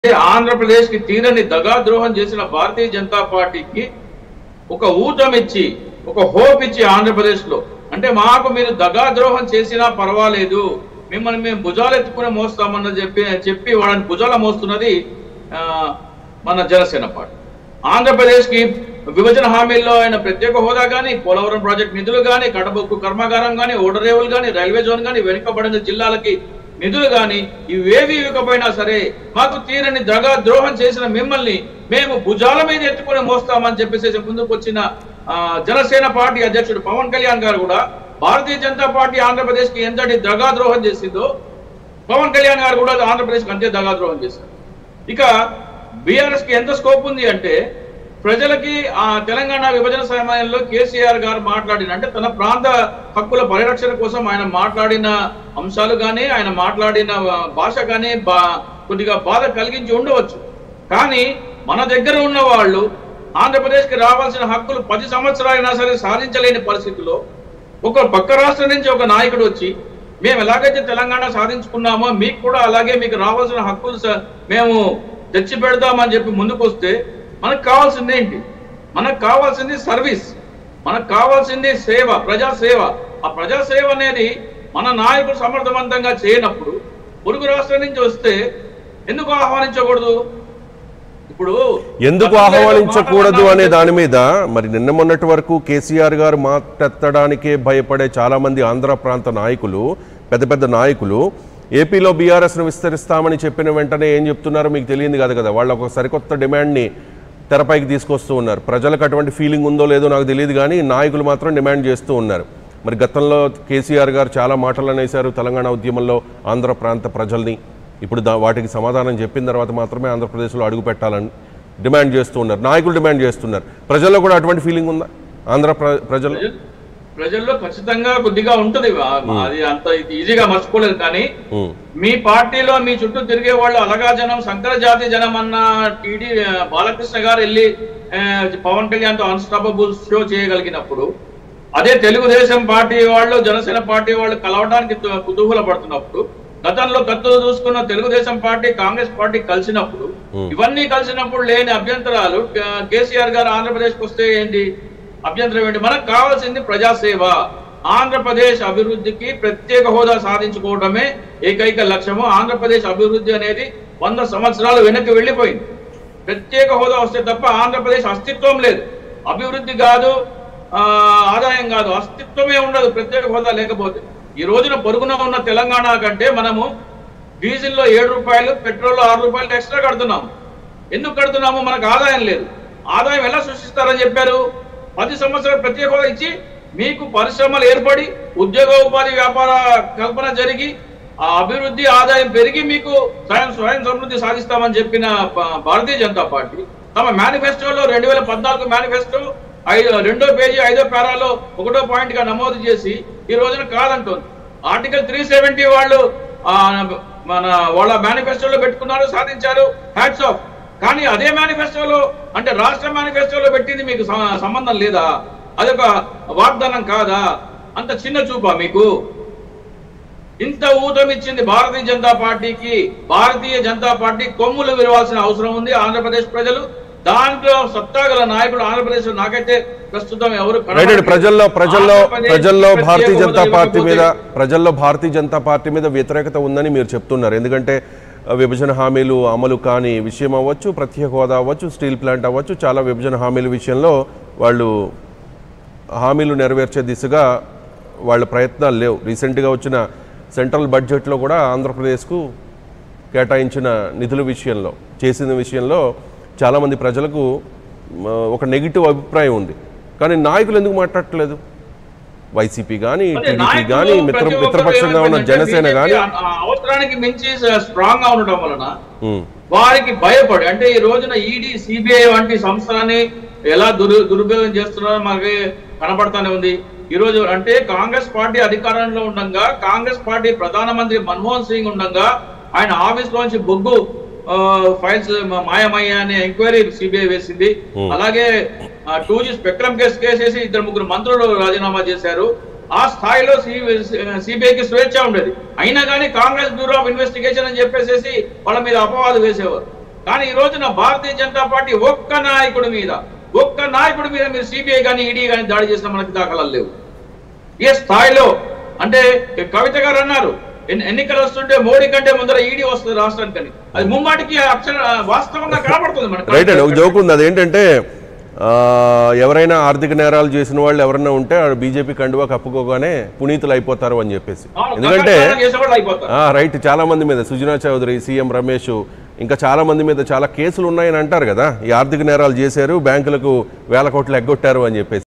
ఆంధ్రప్రదేశ్ కి తీరని దగా ద్రోహం చేసిన భారతీయ జనతా పార్టీకి ఒక ఊతమిచ్చి ఒక హోప్ ఇచ్చి ఆంధ్రప్రదేశ్ లో అంటే మాకు మీరు దగా ద్రోహం చేసినా పర్వాలేదు మిమ్మల్ని మేము భుజాలు ఎత్తుకుని మోస్తామని చెప్పి చెప్పి వాళ్ళని భుజాల మోస్తున్నది ఆ, మన జనసేన పార్టీ ఆంధ్రప్రదేశ్ కి విభజన హామీల్లో ఆయన ప్రత్యేక హోదా కానీ పోలవరం ప్రాజెక్ట్ నిధులు కానీ కడబొక్కు కర్మాగారం కానీ ఓడరేవులు కానీ రైల్వే జోన్ కానీ వెనుకబడిన జిల్లాలకి నిధులు కానీ ఇవేవి ఇవ్వకపోయినా సరే మాకు తీరని దగా ద్రోహం చేసిన మిమ్మల్ని మేము భుజాల మీద ఎత్తుకొని మోస్తామని చెప్పేసి ముందుకు వచ్చిన ఆ, జనసేన పార్టీ అధ్యక్షుడు పవన్ కళ్యాణ్ గారు కూడా భారతీయ జనతా పార్టీ ఆంధ్రప్రదేశ్ కి ఎంతటి దగా ద్రోహం చేసిందో పవన్ కళ్యాణ్ గారు కూడా ఆంధ్రప్రదేశ్ కి అంతే దగా ద్రోహం చేశారు ఇక బీఆర్ఎస్ కి ఎంత స్కోప్ ఉంది అంటే ప్రజలకి ఆ తెలంగాణ విభజన సమయంలో కేసీఆర్ గారు మాట్లాడిన అంటే తన ప్రాంత హక్కుల పరిరక్షణ కోసం ఆయన మాట్లాడిన అంశాలు కానీ ఆయన మాట్లాడిన ఆ, భాష కానీ బా కొద్దిగా బాధ కలిగించి ఉండవచ్చు కానీ మన దగ్గర ఉన్న వాళ్ళు ఆంధ్రప్రదేశ్కి రావాల్సిన హక్కులు పది సంవత్సరాలైనా సరే సాధించలేని పరిస్థితిలో ఒక పక్క రాష్ట్రం నుంచి ఒక నాయకుడు వచ్చి మేము ఎలాగైతే తెలంగాణ సాధించుకున్నామో మీకు కూడా అలాగే మీకు రావాల్సిన హక్కులు స- మేము తెచ్చి పెడదామని చెప్పి ముందుకు వస్తే మనకు కావాల్సింది ఏంటి మనకు కావాల్సింది సర్వీస్ మనకు కావాల్సింది సేవ ప్రజా సేవ ఆ ప్రజా సేవ అనేది మన నాయకుడు సమర్థవంతంగా చేయనప్పుడు పొరుగు రాష్ట్రం నుంచి వస్తే ఎందుకు ఆహ్వానించకూడదు ఇప్పుడు ఎందుకు గతంలో ఏదో ఆహ్వానించకూడదు అనే మాట్లాడాలని దాని మీద మరి నిన్న మొన్నటి వరకు కేసీఆర్ గారు మాట్లాడడానికే భయపడే చాలా మంది ఆంధ్ర ప్రాంత నాయకులు పెద్ద పెద్ద నాయకులు ఏపీలో బీఆర్ఎస్ను విస్తరిస్తామని చెప్పిన వెంటనే ఏం చెప్తున్నారో మీకు తెలియదు కాదు కదా వాళ్ళు ఒక సరికొత్త డిమాండ్ని తెరపైకి తీసుకొస్తూ ఉన్నారు ప్రజలకు అటువంటి ఫీలింగ్ ఉందో లేదో నాకు తెలియదు కానీ నాయకులు మాత్రం డిమాండ్ చేస్తూ ఉన్నారు మరి గతంలో కేసీఆర్ గారు చాలా మాటలు అనేశారు తెలంగాణ ఉద్యమంలో ఆంధ్ర ప్రాంత ప్రజల్ని ఇప్పుడు దా వాటికి సమాధానం చెప్పిన తర్వాత మాత్రమే ఆంధ్రప్రదేశ్లో అడుగు పెట్టాలని డిమాండ్ చేస్తూ ఉన్నారు నాయకులు డిమాండ్ చేస్తున్నారు ప్రజల్లో కూడా అటువంటి ఫీలింగ్ ఉందా ఆంధ్ర ప్ర- ప్రజలు ప్రజలు- ప్రజల్లో ఖచ్చితంగా కొద్దిగా ఉంటది ఆ- అది అంత ఇది ఈజీగా మర్చిపోలేదు కానీ ఉమ్, మీ పార్టీలో మీ చుట్టూ తిరిగే వాళ్ళు అలగా జనం శంకర జాతి జనం అన్న టీడీ బాలకృష్ణ గారు వెళ్ళి ఆ, పవన్ కళ్యాణ్ తో అన్స్టాపబుల్ షో చేయగలిగినప్పుడు అదే తెలుగుదేశం పార్టీ వాళ్ళు జనసేన పార్టీ వాళ్ళు కలవడానికి కు- కుతూహల పడుతున్నప్పుడు గతంలో కత్తులు చూసుకున్న తెలుగుదేశం పార్టీ కాంగ్రెస్ పార్టీ కలిసినప్పుడు ఇవన్నీ కలిసినప్పుడు లేని అభ్యంతరాలు క- కేసీఆర్ గారు ఆంధ్రప్రదేశ్కి వస్తే ఏంటి అభ్యంతరం ఏంటి మనకు కావాల్సింది ప్రజాసేవ ఆంధ్రప్రదేశ్ అభివృద్ధికి ప్రత్యేక హోదా సాధించుకోవడమే ఏకైక లక్ష్యము ఆంధ్రప్రదేశ్ అభివృద్ధి అనేది వంద సంవత్సరాలు వెనక్కి వెళ్ళిపోయింది ప్రత్యేక హోదా వస్తే తప్ప ఆంధ్రప్రదేశ్ అస్తిత్వం లేదు అభివృద్ధి కాదు ఆ, ఆదాయం కాదు అస్తిత్వమే ఉండదు ప్రత్యేక హోదా లేకపోతే ఈ రోజున పొరుగున ఉన్న తెలంగాణ కంటే మనము డీజిల్లో ఏడు రూపాయలు పెట్రోల్ ఆరు రూపాయలు ఎక్స్ట్రా కడుతున్నాము ఎందుకు కడుతున్నాము మనకు ఆదాయం లేదు ఆదాయం ఎలా సృష్టిస్తారని చెప్పారు పది సంవత్సరాలు ప్రత్యేక హోదా ఇచ్చి మీకు పరిశ్రమలు ఏర్పడి ఉద్యోగ ఉపాధి వ్యాపార కల్పన జరిగి ఆ అభివృద్ధి ఆదాయం పెరిగి మీకు స్వయం స్వయం సమృద్ధి సాధిస్తామని చెప్పిన ప- భారతీయ జనతా పార్టీ తమ మేనిఫెస్టోలో రెండు వేల పద్నాలుగు మేనిఫెస్టో ఐదు రెండో పేజీ ఐదో పేరాలో ఒకటో పాయింట్ గా నమోదు చేసి ఈ రోజున కాదంటోంది ఆర్టికల్ త్రీ సెవెంటీ వాళ్ళు ఆ, మన వాళ్ళ మేనిఫెస్టోలో పెట్టుకున్నారు సాధించారు హ్యాట్స్ ఆఫ్ కానీ అదే మేనిఫెస్టోలో అంటే రాష్ట్ర మేనిఫెస్టోలో పెట్టింది మీకు స- సంబంధం లేదా అదొక వాగ్దానం కాదా అంత చిన్న చూపా మీకు ఇంత ఊతమిచ్చింది భారతీయ జనతా పార్టీకి భారతీయ జనతా పార్టీ కొమ్ములు విరవాల్సిన అవసరం ఉంది ఆంధ్రప్రదేశ్ ప్రజలు దాంట్లో సత్తాగల నాయకుడు ఆంధ్రప్రదేశ్ లో నాకైతే ప్రస్తుతం ఎవరు రైట్ అండి కనబడట్లేదు. ప్రజల్లో ప్రజల్లో ఆంధ్రప్రదేశ్ ప్రజల్లో ప్రత్యేక భారతీయ హోదా జనతా పార్టీ మీద ఇవ్వకపోతే ప్రజల్లో భారతీయ జనతా పార్టీ మీద వ్యతిరేకత ఉందని మీరు చెప్తున్నారు ఎందుకంటే ఆ, విభజన హామీలు అమలు కాని విషయం అవ్వచ్చు ప్రత్యేక హోదా అవ్వచ్చు స్టీల్ ప్లాంట్ అవ్వచ్చు చాలా విభజన హామీల విషయంలో వాళ్ళు హామీలు నెరవేర్చే దిశగా వాళ్ళ ప్రయత్నాలు లేవు రీసెంట్గా వచ్చిన సెంట్రల్ బడ్జెట్లో కూడా ఆంధ్రప్రదేశ్కు కేటాయించిన నిధుల విషయంలో చేసిన విషయంలో చాలామంది ప్రజలకు మ, ఒక నెగిటివ్ అభిప్రాయం ఉంది కానీ నాయకులు ఎందుకు మాట్లాడట్లేదు వైసీపీ కానీ అదే టీడీపీ నాయకులు కానీ మిత్ర ప్రతి ఒక్కరు మిత్రపక్షంగా ఉన్న ఏమైపోయిందంటే జనసేన BJP కానీ ఆ- ఆ అవసరానికి మించి స్ట్రాంగ్ గా ఉండటం వలన ఉమ్, వారికి భయపడి అంటే ఈ రోజున ఈడీ సిబిఐ వంటి సంస్థలని ఎలా దురు దురుపయోగం చేస్తున్నారో మనకి కనబడతానే ఉంది ఈ రోజు అంటే కాంగ్రెస్ పార్టీ అధికారంలో ఉండగా కాంగ్రెస్ పార్టీ ప్రధానమంత్రి మన్మోహన్ సింగ్ ఉండగా ఆయన ఆఫీస్ లోంచి బొగ్గు ఆ, ఫైల్స్ మ- మాయమయ్య అనే ఎంక్వైరీ సిబిఐ వేసింది అలాగే టూ జీ స్పెక్ట్రమ్ కేసు కేసేసి ఇద్దరు ముగ్గురు మంత్రులు రాజీనామా చేశారు ఆ స్థాయిలో సిబిఐకి స్వేచ్ఛ ఉండేది అయినా కానీ కాంగ్రెస్ బ్యూరో ఆఫ్ ఇన్వెస్టిగేషన్ అని చెప్పేసి వాళ్ళ మీద అపవాదు వేసేవారు కానీ ఈ రోజున భారతీయ జనతా పార్టీ ఒక్క నాయకుడి మీద ఒక్క నాయకుడి మీద మీరు సిబిఐ కానీ ఈడీ కానీ దాడి చేసిన మనకి దాఖలాలు లేవు ఏ స్థాయిలో అంటే కవిత గారు అన్నారు ఎన్ని- ఎన్నికలు వస్తుంటే మోడీ కంటే ముందర ఈడీ వస్తుంది రాష్ట్రానికి అని అది ముమ్మాటికి అక్షర వాస్తవంగా కనబడుతుంది మనకి రైట్ అండి ఒక జోక్ ఉంది అదేంటంటే ఆ, ఎవరైనా ఆర్థిక నేరాలు చేసిన వాళ్ళు ఎవరైనా ఉంటే బీజేపీ కండువా కప్పుకోగానే పునీతులు అయిపోతారు అని చెప్పేసి అవును, ఎందుకంటే కష్టం చేసే వాళ్ళు అయిపోతారు ఆ, రైట్ చాలా మంది మీద సుజనా చౌదరి సీఎం రమేష్ ఇంకా చాలా మంది మీద చాలా కేసులు ఉన్నాయని అంటారు కదా ఈ ఆర్థిక నేరాలు చేశారు బ్యాంకులకు వేల కోట్లు ఎగ్గొట్టారు అని చెప్పేసి